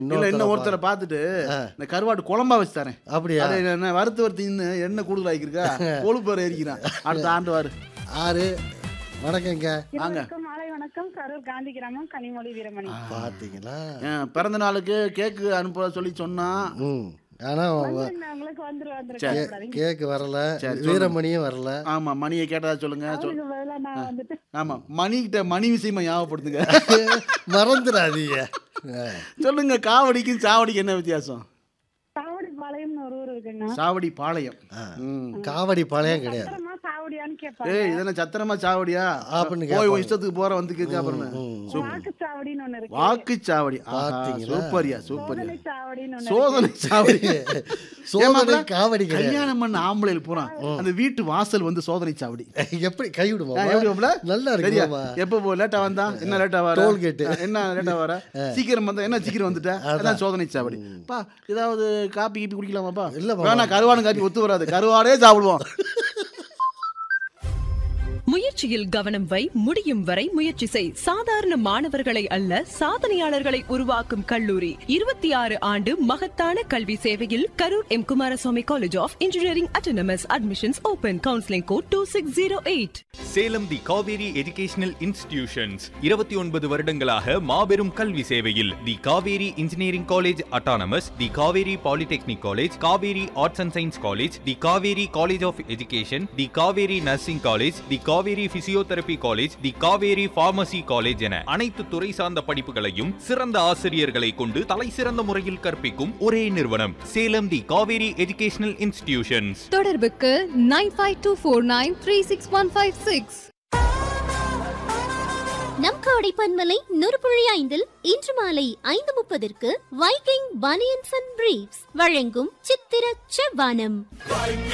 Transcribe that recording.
இல்ல இன்னும் ஒருத்தரை பார்த்துட்டு இந்த கருவாட்டு குழம்பா வச்சு தரேன் அப்படியா அதை என்ன வறுத்து வறுத்து இன்னும் எண்ணெய் கூடுதல் ஆகிருக்கா கொழுப்பு வர எரிக்கிறான் அடுத்த ஆண்டு வாரு ஆறு வணக்கங்க வாங்க. வணக்கம் மாலை வணக்கம் கரூர் காந்தி கிராமம் கனிமொழி வீரமணி பாத்தீங்களா என் பிறந்த நாளுக்கு கேக்கு அனுப்ப சொல்லி சொன்னா ம் ஆனா வந்துருங்க, உங்களுக்கு வந்துரு வந்துரு கவலைப்படாதீங்க. கேக்கு வரல சரி, வீரமணியும் வரல ஆமா மணியை கேட்டதா சொல்லுங்க சொல் அவருக்கு பதிலா நான் வந்துட்டு ஆமா மணிக்கிட்ட மணி விஷயமா ஞாபகப்படுத்துங்க மறந்துடாதீங்க ஆ. சொல்லுங்க காவடிக்கும் சாவடிக்கும் என்ன வித்தியாசம் சாவடி பாளையம்னு ஒரு ஊர் இருக்குங்க சாவடி பாளையம் ஆ. ம். காவடி பாளையம் கிடையாது சத்திரமா சாவடியான்னு கேட்பாங்க ஏய் இதென்ன சத்திரமா சாவடியா அப்படின்னு போய் உன் கேட்பாங்க. இஷ்டத்துக்கு போற வந்து கேட்க அப்புறம் வாக்கு சாவடின்னு ஒண்ணு இருக்கு வாக்கு சாவடி பாத்தீங்களா? சூப்பரியா சூப்பரியா சோதனை சாவடின்னு ஒண்ணு சோதனை சாவடி சோதனை ஏமாப்ல? காவடி கிடையாது கல்யாணம் பண்ண ஆம்பளையில் பூரா அந்த வீட்டு வாசல் வந்து சோதனை சாவடி எப்படி கைவிடுமா ஆ, எப்படி மாப்ள? நல்லா சரியா இருக்குமா எப்போ போ லேட்டா வந்தா என்ன லேட்டா வர Tollgate. என்ன லேட்டா வர சீக்கிரம் வந்தா என்ன சீக்கிரம் வந்துட்ட அதான் சோதனை சாவடி பா ஏதாவது காப்பி கீப்பி குடிக்கலாமாப்பா இல்ல மாமா. வேணா கருவாடு காப்பி ஒத்து வராது கருவாடே சாப்பிடுவோம் முயற்சியில் கவனம் வை முடியும் வரை முயற்சி செய் சாதாரண மாணவர்களை அல்ல சாதனையாளர்களை உருவாக்கும் கல்லூரி இருபத்தி ஆறு ஆண்டு மகத்தான கல்வி சேவையில் Karur M Kumaraswamy college of engineering autonomous admissions open counselling code two six zero eight Salem the Kaveri educational institutions இருபத்தி ஒன்பது வருடங்களாக மாபெரும் கல்வி சேவையில் the Kaveri engineering college autonomous the Kaveri polytechnic college Kaveri arts and science college the Kaveri college of education the Kaveri nursing college the Kaveri physiotherapy college the Kaveri pharmacy college என அனைத்து துறை சார்ந்த படிப்புகளையும் சிறந்த ஆசிரியர்களை கொண்டு தலை சிறந்த முறையில் கற்பிக்கும் ஒரே நிறுவனம் Salem the Kaveri educational institutions தொடர்புக்கு nine five two four nine three six one five six நம் காடை பன்மலை நூறுபுள்ளி ஐந்தில் இன்று மாலை ஐந்து முப்பதற்கு வைக்கிங் பனியன்ஸ் அண்ட் பிரீப்ஸ் வழங்கும் சித்திர செவ்வானம்